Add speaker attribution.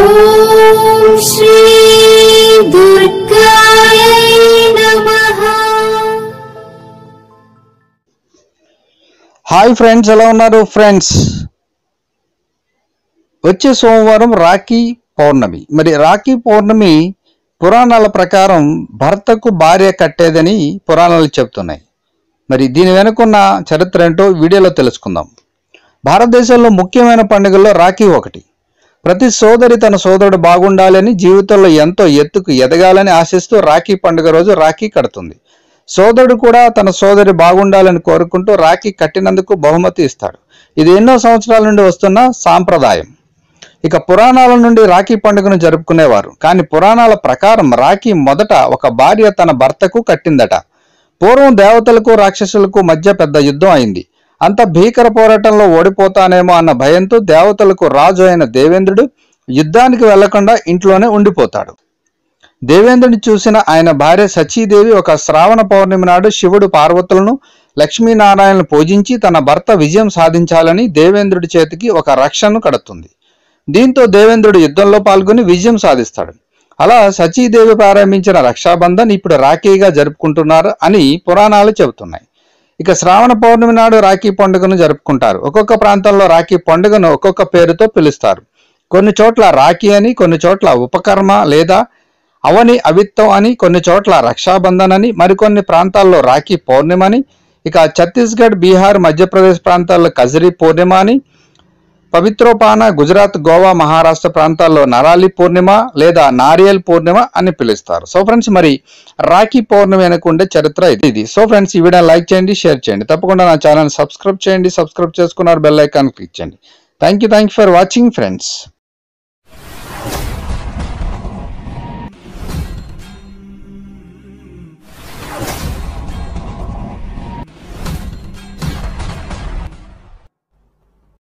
Speaker 1: ॐ श्री दुर्गायै नमः
Speaker 2: hi friends ఎలా ఉన్నారు ఫ్రెండ్స్ వచ్చే సోమవారం రాఖీ పౌర్ణమి మరి రాఖీ పౌర్ణమి పురాణాల ప్రకారం భర్తకు భార్య కట్టేదని పురాణాలు చెప్తున్నాయి మరి దీని వెనుకున్న చరిత్ర ఏంటో వీడియోలో తెలుసుకుందాం భారతదేశంలో ముఖ్యమైన పండుగల్లో రాఖీ ఒకటి ప్రతి సోదరి తన సోదరుడు బాగుండాలని జీవితంలో ఎంతో ఎత్తుకు ఎదగాలని ఆశిస్తూ రాఖీ పండుగ రోజు రాఖీ కడుతుంది సోదరుడు కూడా తన సోదరి బాగుండాలని కోరుకుంటూ రాఖీ కట్టినందుకు బహుమతి ఇస్తాడు ఇది ఎన్నో సంవత్సరాల నుండి వస్తున్న సాంప్రదాయం ఇక పురాణాల నుండి రాఖీ పండుగను జరుపుకునేవారు కానీ పురాణాల ప్రకారం రాఖీ మొదట ఒక భార్య తన భర్తకు కట్టిందట పూర్వం దేవతలకు రాక్షసులకు మధ్య పెద్ద యుద్ధం అయింది అంత భీకర పోరాటంలో ఓడిపోతానేమో అన్న భయంతో దేవతలకు రాజు అయిన దేవేంద్రుడు యుద్ధానికి వెళ్లకుండా ఇంట్లోనే ఉండిపోతాడు దేవేంద్రుని చూసిన ఆయన భార్య సచీదేవి ఒక శ్రావణ పౌర్ణమి నాడు శివుడు పార్వతులను లక్ష్మీనారాయణను పూజించి తన భర్త విజయం సాధించాలని దేవేంద్రుడి చేతికి ఒక రక్షను కడుతుంది దీంతో దేవేంద్రుడు యుద్ధంలో పాల్గొని విజయం సాధిస్తాడు అలా సచీదేవి ప్రారంభించిన రక్షాబంధన్ ఇప్పుడు రాఖీగా జరుపుకుంటున్నారు అని పురాణాలు చెబుతున్నాయి ఇక శ్రావణ పౌర్ణమి నాడు రాఖీ పండుగను జరుపుకుంటారు ఒక్కొక్క ప్రాంతంలో రాఖీ పండుగను ఒక్కొక్క పేరుతో పిలుస్తారు కొన్ని చోట్ల రాఖీ అని కొన్ని చోట్ల ఉపకర్మ లేదా అవని అవిత్తం అని కొన్ని చోట్ల రక్షాబంధన్ అని మరికొన్ని ప్రాంతాల్లో రాఖీ పౌర్ణిమ అని ఇక ఛత్తీస్గఢ్ బీహార్ మధ్యప్రదేశ్ ప్రాంతాల్లో కజరీ పూర్ణిమ అని పవిత్రోపాన గుజరాత్ గోవా మహారాష్ట్ర ప్రాంతాల్లో నరాలి పూర్ణిమ లేదా నారియల్ పూర్ణిమ అని పిలుస్తారు సో ఫ్రెండ్స్ మరి రాఖీ పౌర్ణమి అనుకుంటే చరిత్ర ఇది ఇది సో ఫ్రెండ్స్ ఈ వీడియో లైక్ చేయండి షేర్ చేయండి తప్పకుండా నా ఛానల్ సబ్స్క్రైబ్ చేయండి సబ్స్క్రైబ్ చేసుకున్నారు బెల్ ఐకాన్ క్లిక్ చేయండి thank you thank you for watching friends